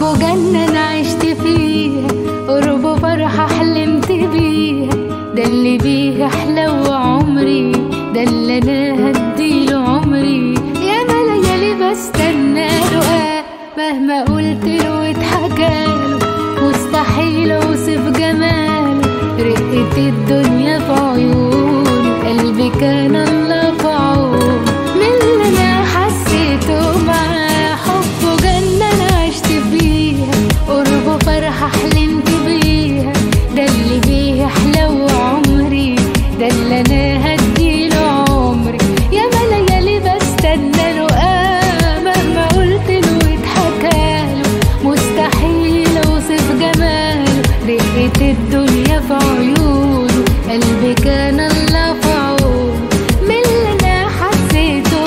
حبه جنة أنا عشت فيها قربه فرحة حلمت بيها ده اللي بيه أحلى عمري ده اللي أنا هديله عمري يا ليالي بستنى له آه مهما قلت له واتحكاله مستحيل أوصف جماله رقة الدنيا في عيونه قلبي كان الله في عونه من اللي أنا حسيته معاه حبه جنة أنا عشت فيها قربه فرحة حلمت بيها ده اللي بيه أحلى عمري ده اللي أنا هديله عمري يا ليالي بستنى له آه مهما قلت له واتحكاله مستحيل أوصف جماله رقة الدنيا في عيونه قلبي كان الله في عونه من اللي أنا حسيته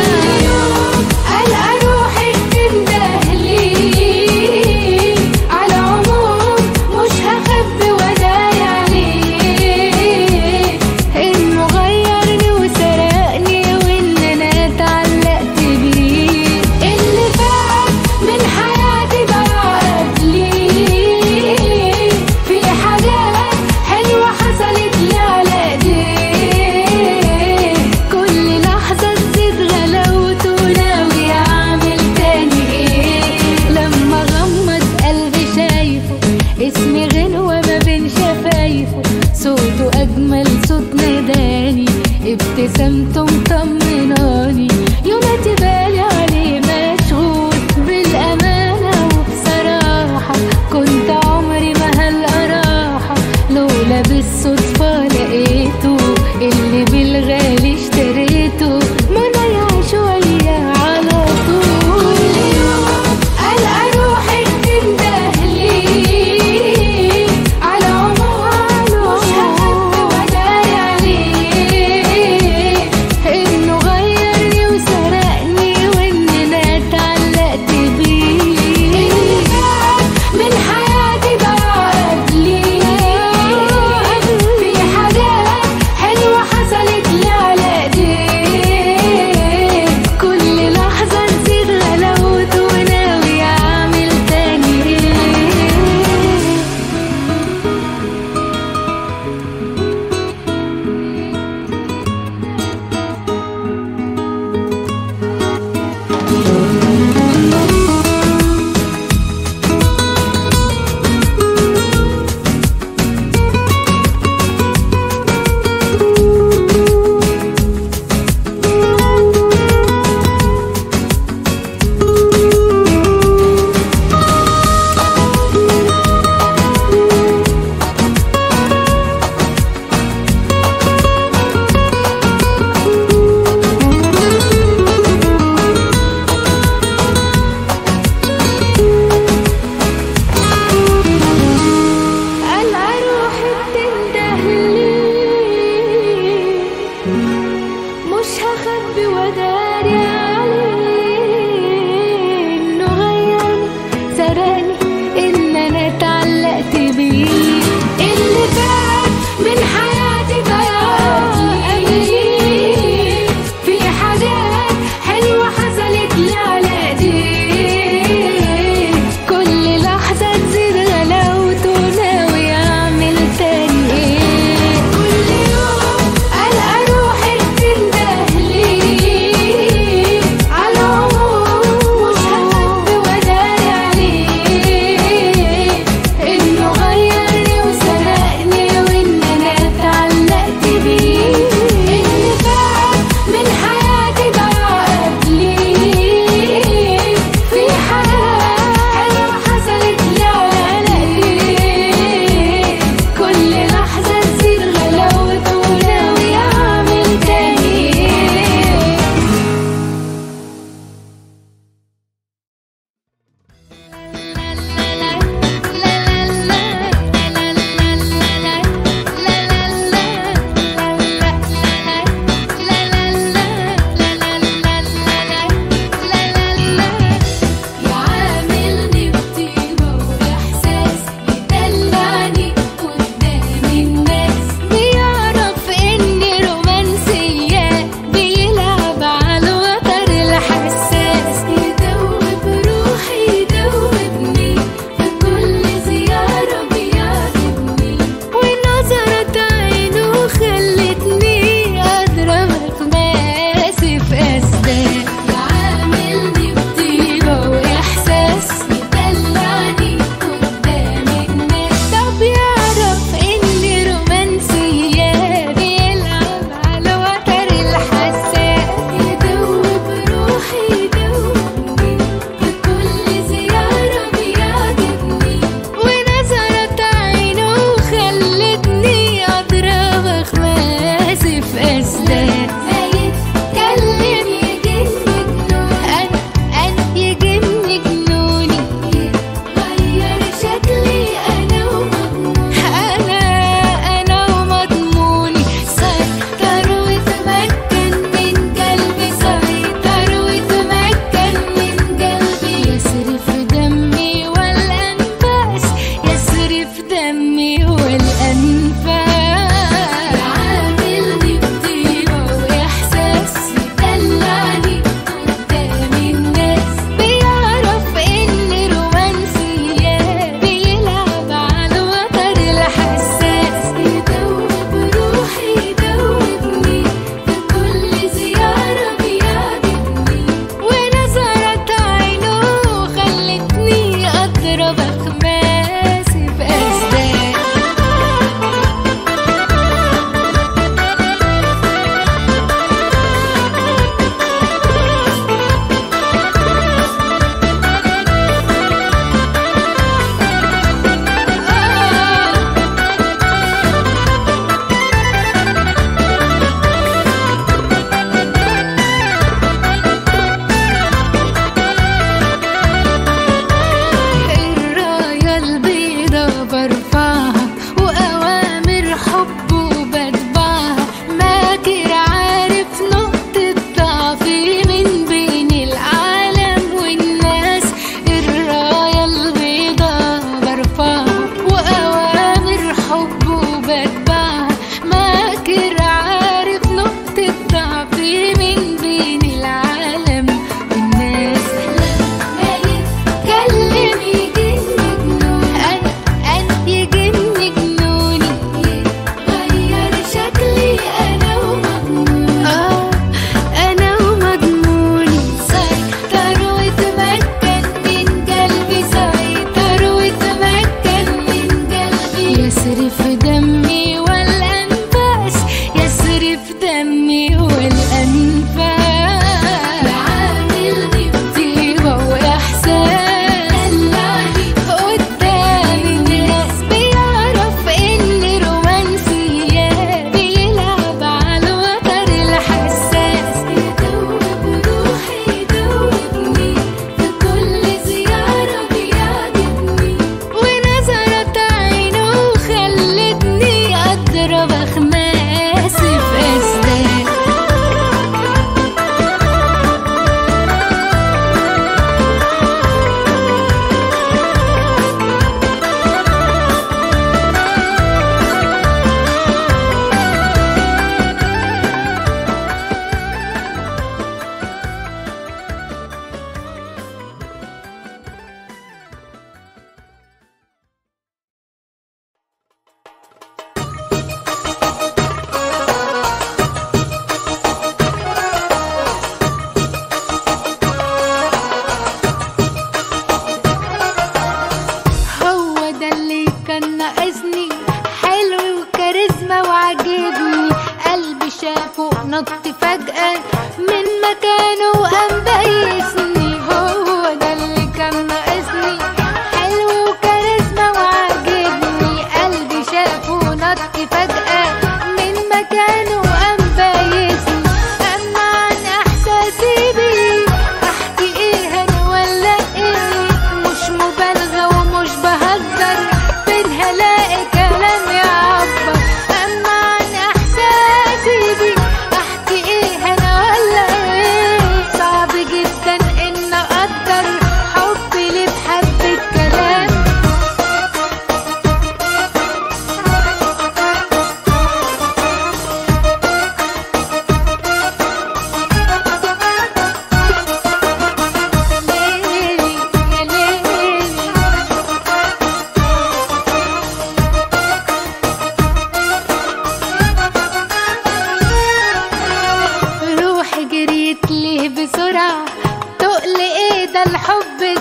معاه ألقى روحي بتندهلي على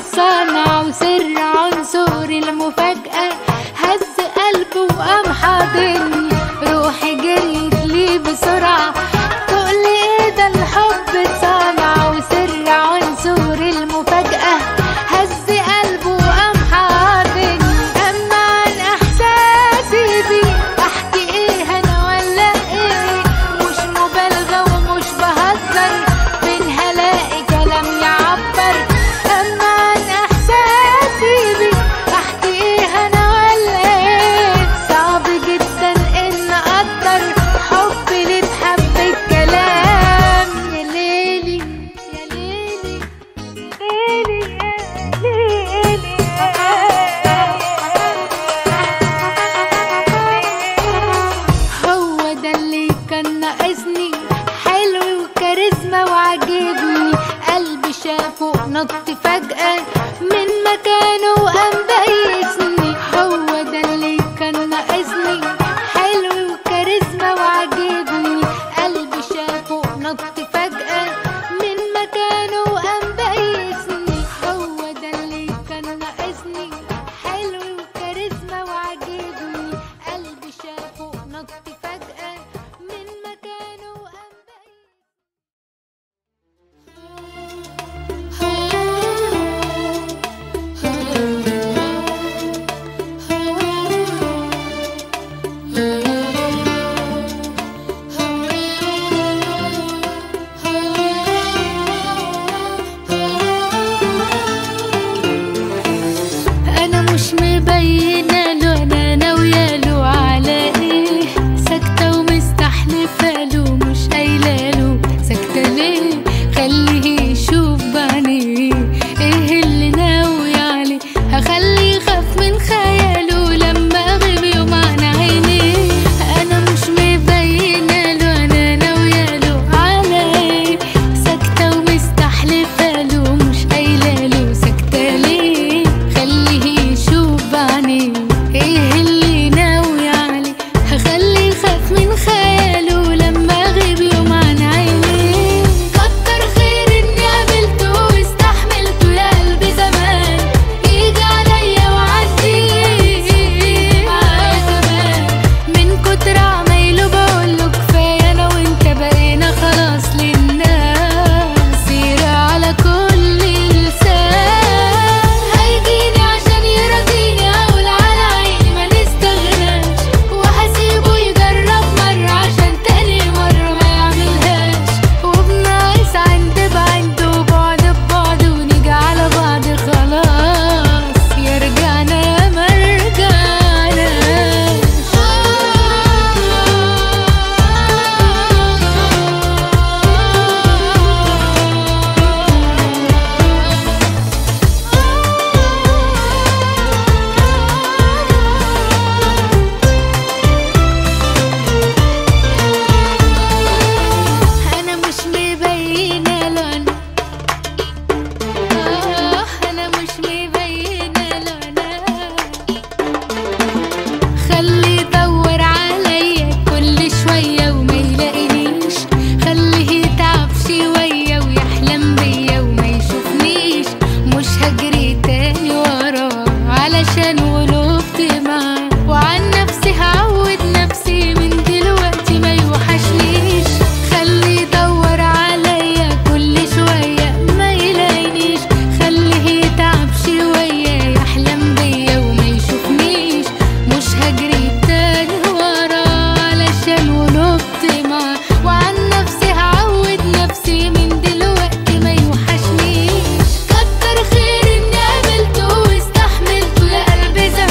صانع وسر عنصر المفاجأة هز قلبه وقام حاضني روحي جريت لي بسرعة تقول ايه ده الحب صانع وسر عنصر المفاجأة هز قلبه وقام حاضني أما عن إحساسي بيه أحكي إيه أنا ولا إيه مش مبالغة ومش بهزر فين هلاقي كلام يعبر أما عن إحساسي بيه أحكي إيه أنا ولا إيه صعب جدا إن أقدر حبي اللي اتحب الكلام يا ليلي يا ليلي ليلي يا هو ده اللي كان ناقصني حلو وكاريزما وعجبني قلبي شافه نط فجأة من مكانه وقام بيسني هو ده اللي كان ناقصني حلو وكاريزما وعجبني قلبي شافه نط فجأة من مكانه وقام بيسني هو ده اللي كان ناقصني حلو وكاريزما وعجبني قلبي شافه نط فجأة من مكانه وقام انا مش مبينه له انا ناويه له على ايه ساكته ومستحلفه له مش قايله له ساكته ليه خليه يشوف بعينيه ايه اللي ناوي عليه هخليه يخاف من خياله لما اغيب يوم عن عينيه انا مش مبينه له انا ناويه له على ايه ساكته ومستحلفه له مش قايله له ساكته ليه خليه يشوف بعينيه ايه اللي ناوي عليه هخليه يخاف من خياله لما اغيب يوم عن عينيه كتر خير اني قابلته واستحملته يا قلبي زمان يجي عليا وعدي معايا كمان من كتر عمايله بقوله كفايه انا وانت بقينا خلاص للناس سيرة على كل لسان هيجيني عشان يرضيني اقول على عيني ما نستغناش وهسيبه يجرب مرة عشان تاني مرة ما يعملهاش وبناقص عند بعند وبعد ببعد ونيجي على بعض خلاص يا رجعنا يا ما رجعناش انا مش مبينه له انا آه، انا مش مبينه له انا خليه يدور عليا كل شويه وما يلاقينيش خليه يتعب شويه ويحلم بيا وما يشوفنيش مش هجري تاني وراه علشان ولوبت معاه وعن نفسي هعود نفسي من دلوقتي ما يوحشنيش خليه يدور عليا كل شويه ما يلاقينيش خليه يتعب شويه يحلم بيا وما يشوفنيش مش هجري تاني وراه علشان ولوبت معاه وعن نفسي هعود نفسي من دلوقتي ما يوحشنيش كتر خير اني قابلته واستحملته يا قلبي زمان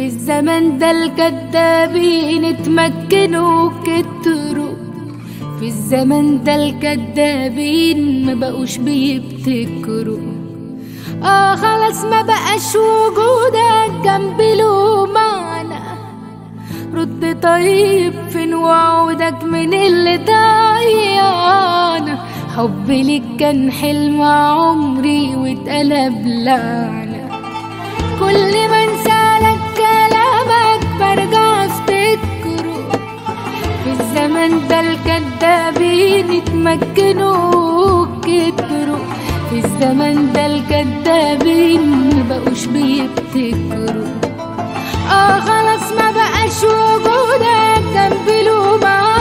في الزمن ده الكدابين اتمكنوا وكتروا في الزمن ده الكدابين ما بقوش بيبتكروا اه خلاص ما بقاش وجودك جنبي له معنى رد طيب فين وعودك من اللي ضيعنا حبي ليك كان حلم عمري واتقلب لعنة كل ما انسالك كلامك برجع افتكره في الزمن ده الكدابين اتمكنوا وكتروا في الزمن ده الكدابين مبقوش بيبتكروا اه خلاص ما بقاش وجودك جنبي له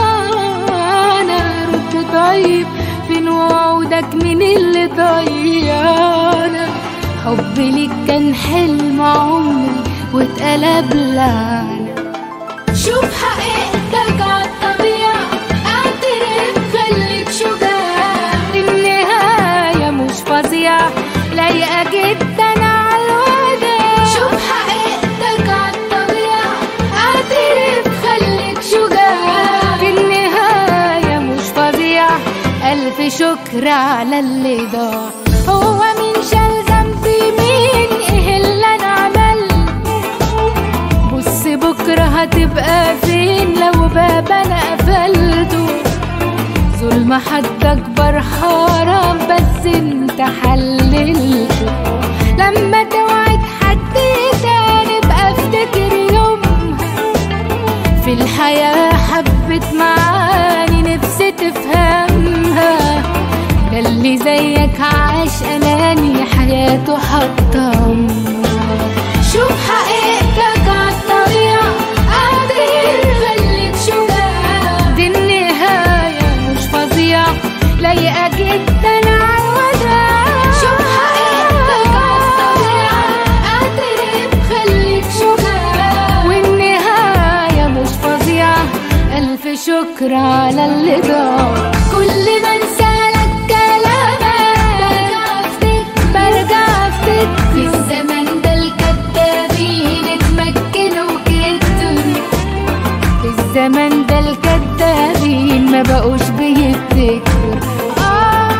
معانا رد طيب فين وعودك من اللي ضيعنا حبي ليك كان حلم عمري واتقلب لعنة شوف حقيقتك عالطبيعة اعترف خليك شجاع النهاية مش فظيعة لايقة جدا عالوداع شوف حقيقتك عالطبيعة اعترف خليك شجاع النهاية مش فظيعة ألف شكر على اللي ضاع هو مين شال ذنبي مين ايه اللي انا عملته بص بكرة هتبقى فين لو باب انا قفلته ظلم حد اكبر حرام بس انت حللته لما توعد حد تاني بقى افتكر يومها في الحياة حبت معاني نفسي تفهمها ده اللي زيك عاش أناني حياته حطم شوف حقيقتك عالطبيعة قادر خليك شجاع دي النهاية مش فظيعة لايقة جدا عالوداع شوف حقيقتك عالطبيعة قادر خليك شجاع والنهاية مش فظيعة ألف شكر على اللي ضاع كل ما انسالك كلامك برجع افتكر برجع افتكر في الزمن ده الكدابين اتمكنوا كتر في الزمن ده الكدابين ما بقوش بيفتكروا آه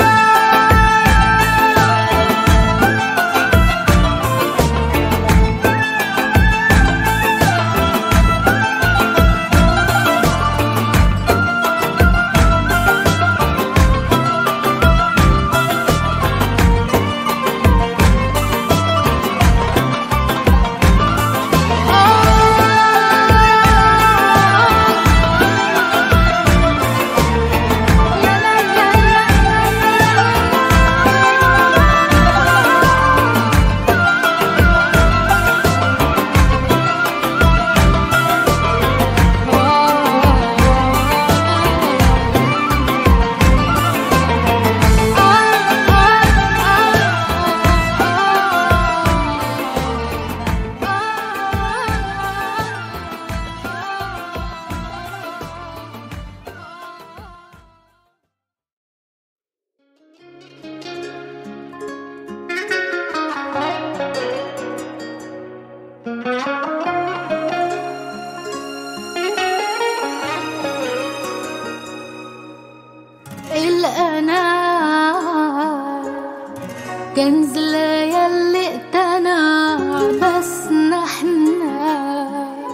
كنز ليالي اقتنع بس نحنا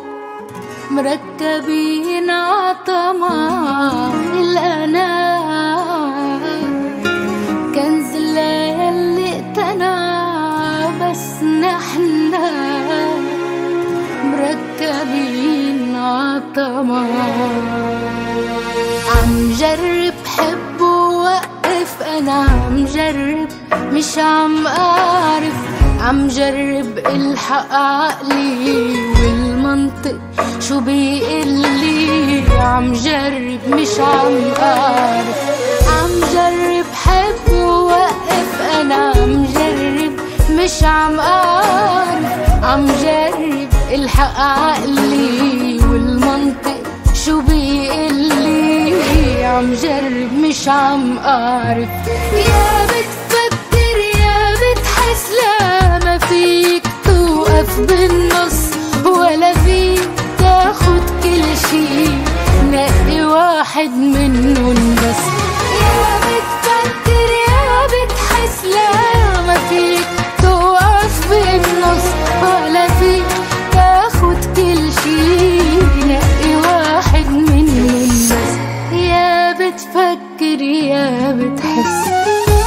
مركبين عطمع الأنا كنز الليالي اقتنع بس نحنا مركبين عطمع عم جرب حب ووقف انا عم جرب مش عم اعرف عم جرب الحق عقلي والمنطق شو بيقلي عم جرب مش عم اعرف عم جرب حب ووقف انا عم جرب مش عم اعرف عم جرب الحق عقلي والمنطق شو بيقلي عم جرب مش عم اعرف يا بتفكر يا بتحس لا ما فيك توقف بالنص تاخد كل شي نقي واحد منهم بس يا بتفكر يا بتحس لا ما فيك توقف بالنص ولا فيك تاخد كل شي نقي واحد منهم بس يا بتفكر يا بتحس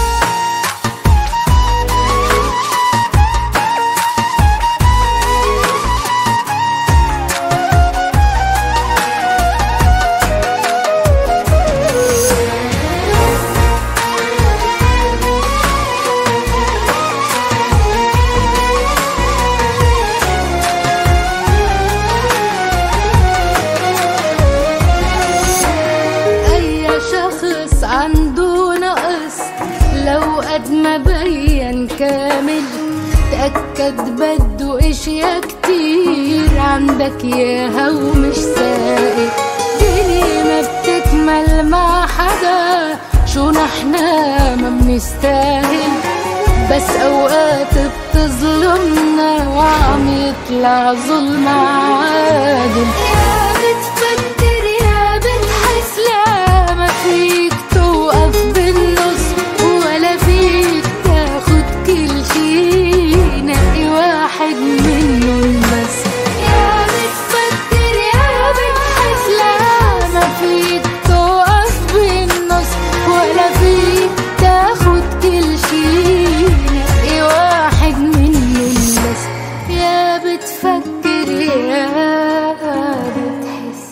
أي شخص عنده نقص لو قد ما بين كامل تأكد بده اشياء كتير عندك ياها ومش سائل دنيا ما بتكمل مع حدا شو نحنا ما بنستاهل بس اوقات بتظلمنا وعم يطلع ظلم عادل يا بتفكر يا بتحس لا ما فيك توقف بالنص ولا فيك تاخد كل شي نقي واحد منهم بس يا بتفكر يا بتحس لا ما فيك توقف بالنص ولا فيك تاخد كل شي نقي واحد منهم بس يا بتفكر يا بتحس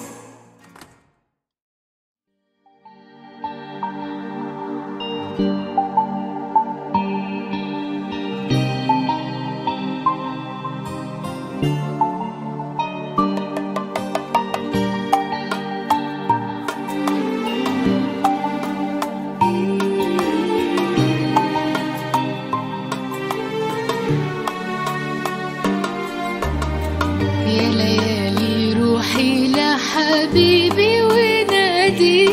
يا ليالي روحي لحبيبي ونادي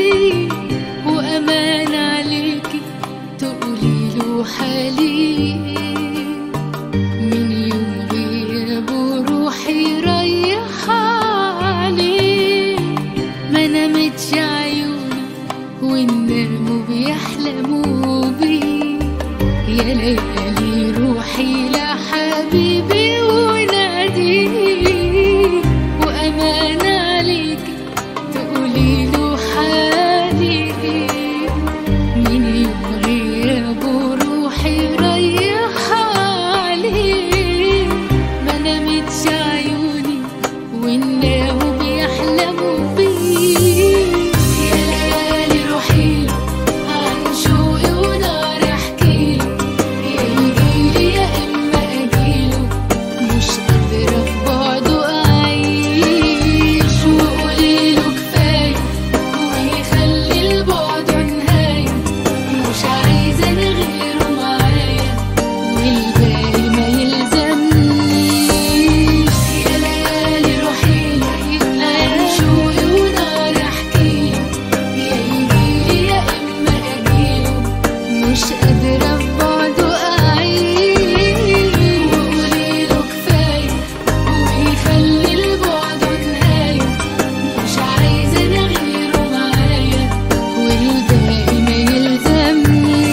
وأمان عليكي تقولي له حالي من يوم غيابه روحي رايحة عليه ما نامتش عيوني والناموا بيحلموا بيه يا ليالي روحي لحبيبي ونادي وأمان عليك تقولي له حالي من يوم غيابه روحي رايحة عليه ما نامتش عيوني والناموا بيحلموا بيه يا ليالي روحي عن شوقي ونار احكيله يا يجيلي يا اما اجيله مش قادرة في بعده اعيش وقوليله كفاية ويخلي البعد نهاية مش عايزة انا غيره معايا والباقي ما يلزمنيش يا ليالي روحي عن شوقي ونار احكيله يا يجيلي يا اما اجيله مش قادرة في بعده أعيش وقوليله كفاية ويخلي البعد نهاية مش عايزة أنا غيره معايا والباقي ما يلزمنيش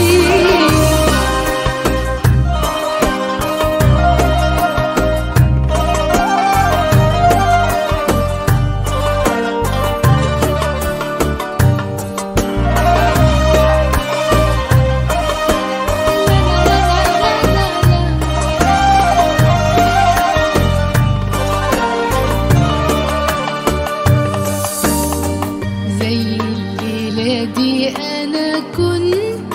زي الليلة دي أنا كنت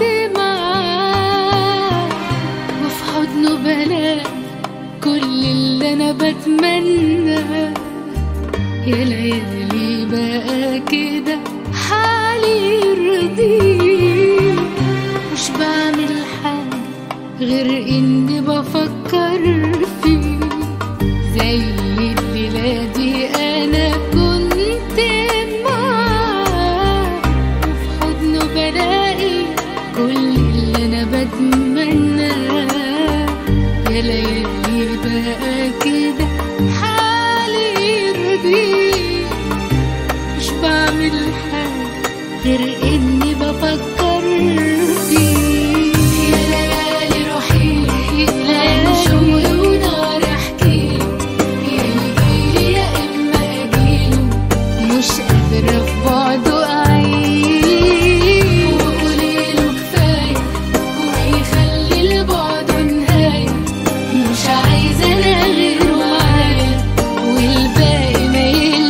معاه وفي حضنه بلاقي كل اللي أنا بتمناه يا ليالي بقى كده حالي يرضيه مش بعمل حاجة غير إني بفكر فيه زي الليلة دي أنا كنت معاه وفي حضنه بلاقي كل اللي أنا بتمناه يا ليالي بقى كده حالي غير اني بفكر فيك يا ليالي روحي ليالي شوقي ونار احكي يجيلي يا اما اجيله مش قادرة في بعده اعيش وقوليله كفاية ويخلي لبعده نهاية مش عايزة انا غيره معايا والباقي ما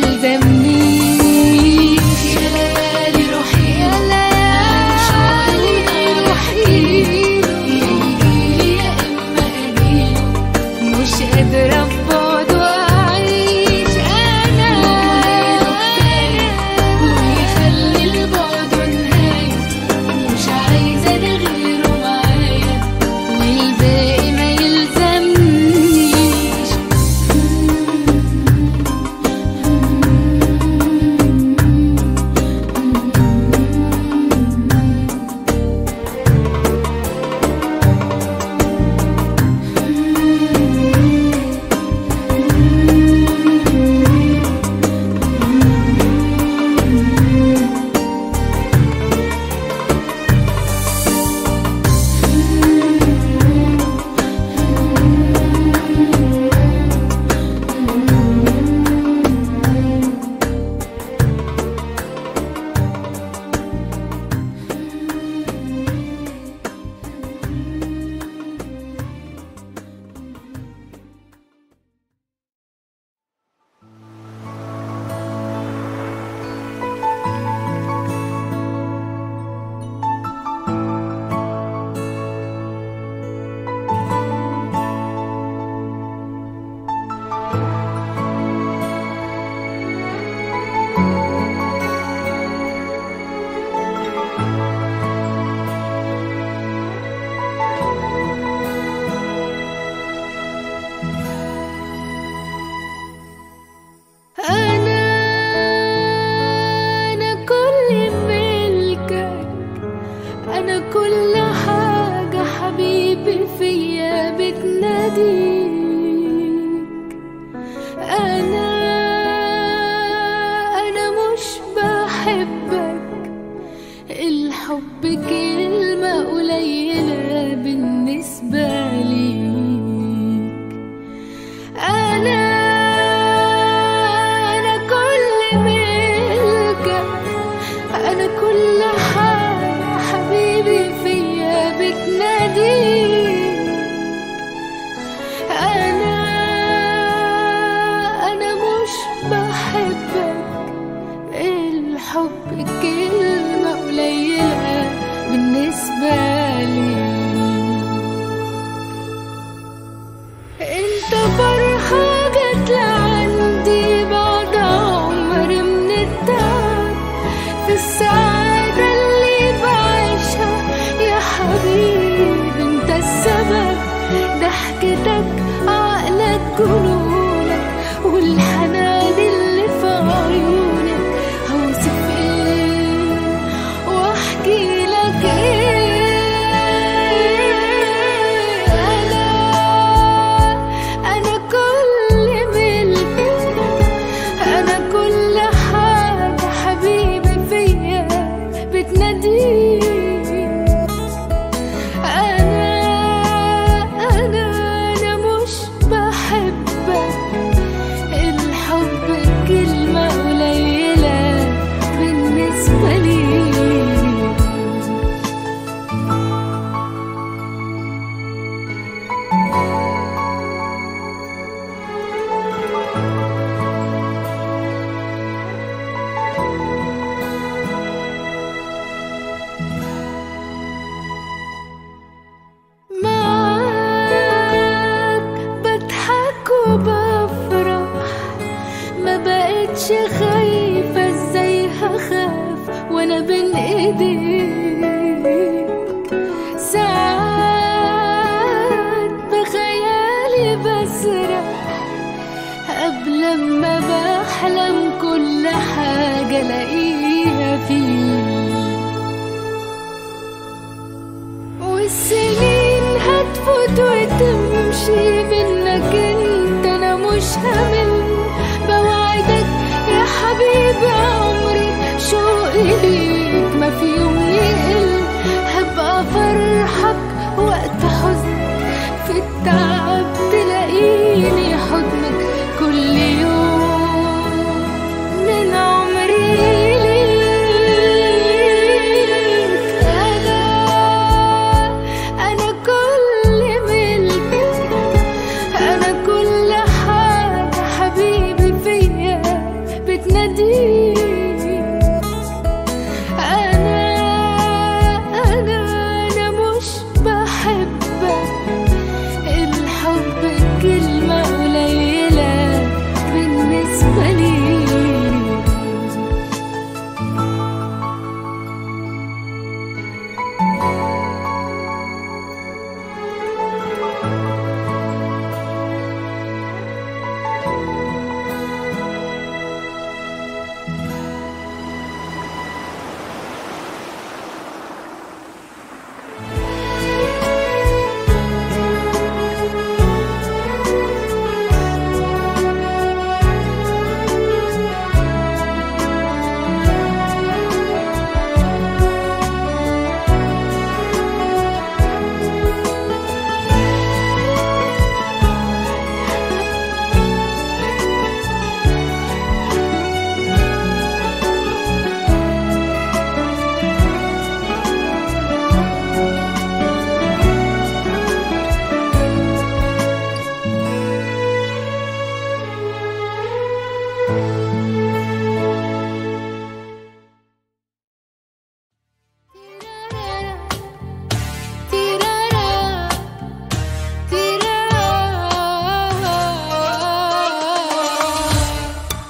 يلزمنيش يا ليالي روحي يا ليالي شوقي روحي يجيلي يا اما اجيله مش قادرة في بعده أعيش أنا ويخلي لبعده نهاية مش عايزة أنا غيره معايا والباقي ما يلزمنيش أنا أنا كل ملكك أنا كل حاجة حبيبي فيا بتناديك أنا أنا مش بحبك الحب كلمة قليلة بالنسبة ليك أنا أنا كل ملكك أنا كل حاجة حبيبي فيا بتناديك أنا أنا مش بحبك الحب كلمة قليلة بالنسبة لي انت فرحة جت لعندي بعد عمر من التعب في السعادة اللي بعيشها يا حبيبي انت السبب ضحكتك عقلك جنونك والحنان اللي في عيونك هوصف ايه واحكي لك ايه انا انا كل ملكك انا كل حاجة حبيبي فيا بتناديك انا انا انا مش بحبك الحب كلمة قليلة بالنسبة لي معاك بضحك وبفرح ما بقتش خايفة ازاي هخاف وانا بين ايديك ساعات بخيالي بسرح قبل ما بحلم كل حاجة الاقيها فيك والسنين هتفوت وتمشي منك انت انا مش همل بوعدك يا حبيبي عمري شوقي ليك في يوم يقل هبقى فرحك وقت حزنك في التعب تلاقيني حضنك كل يوم من عمري ليك أنا أنا كل ملكك أنا كل حاجة حبيبي فيا بتناديك أنا أنا أنا مش بحبك الحب كلمة قليلة بالنسبة لي تيرارا تيرارا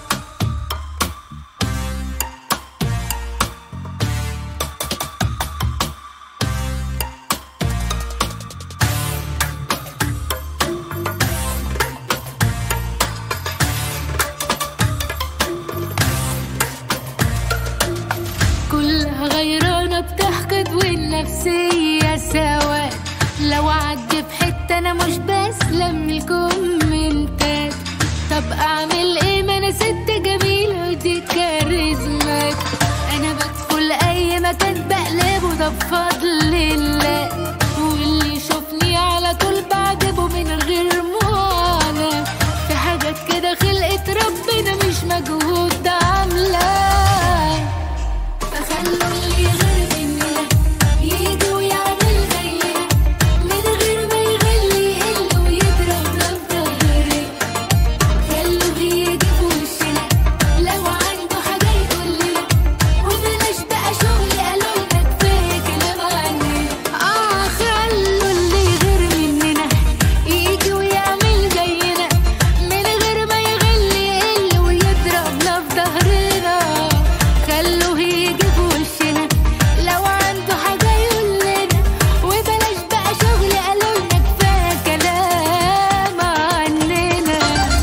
كلها غيرانة بتحقد والنفسية سوا لو عدي في حتة أنا مش بسلم الكومنتات طب أعمل إيه ما أنا ست جميلة ودي كاريزمات أنا بدخل أي مكان بقلبه ده بفضل الله واللي يشوفني على طول بعجبه من غير معاناة في حاجات كده خلقت ربنا مش مجهود عاملاه فخلوا اللي غير مننا يجي ويعمل زينا من غير ما يغلي يقل ويضربنا في ظهرنا خلوه يجي في وشنا لو عنده حاجة يقول لنا وبلاش بقى شغل قالوا لنا كفاية كلام عننا اه خلوا اللي غير مننا يجي ويعمل زينا من غير ما يغلي يقل ويضربنا في ظهرنا خلوه يجي في وشنا لو عنده حاجة يقول لنا وبلاش بقى شغل قالوا لنا كفاية كلام عننا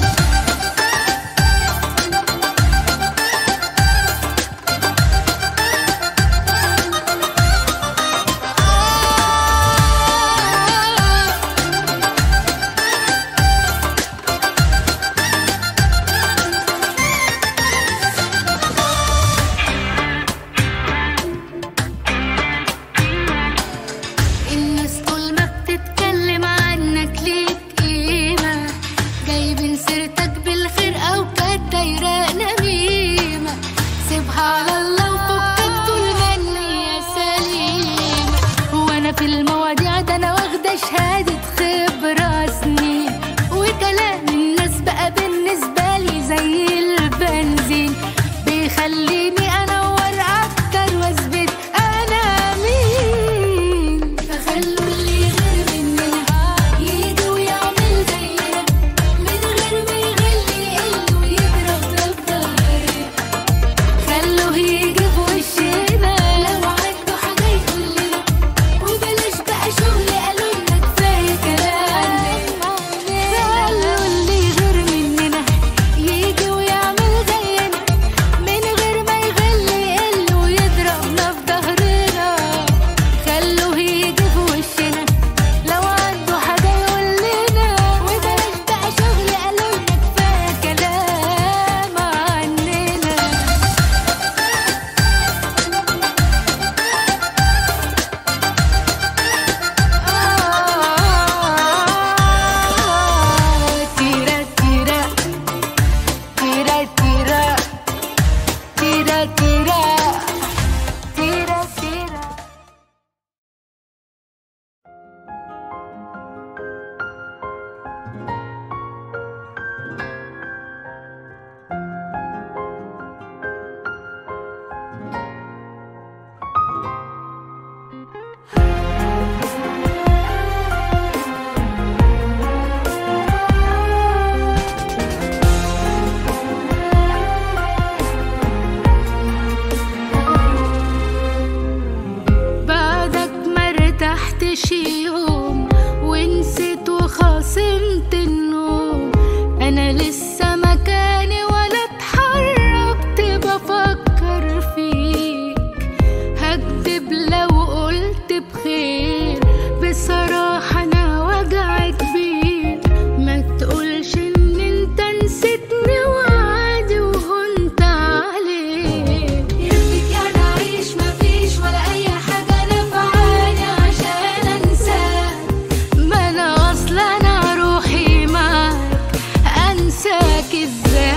الناس طول ما بتتكلم عنك ليك قيمة جايبين سيرتك بالخير أو كانت دايرة نميمة سيبها على الله وفكك طول ما النية سليمة وأنا في المواضيع ده أنا واخدة شهادة خبرة سنين وكلام الناس بقى بالنسبة لي زي البنزين بيخليني أنور أكتر وأثبت أنا مين فخلوا اللي غير مننا يجي ويعمل زينا من غير ما يغلي يقل ويضربنا في ظهرنا خلوه يجي لسه مكاني ولا اتحركت بفكر فيك هكدب لو قلت بخير بصراحة أنا وجعي كبير ما تقولش إن أنت نسيتني وعادي وهنت عليك يرضيك انا اعيش مفيش ولا اي حاجه نفعاني عشان انساك ما أنا أصلا أنا روحي معاك أنساك إزاي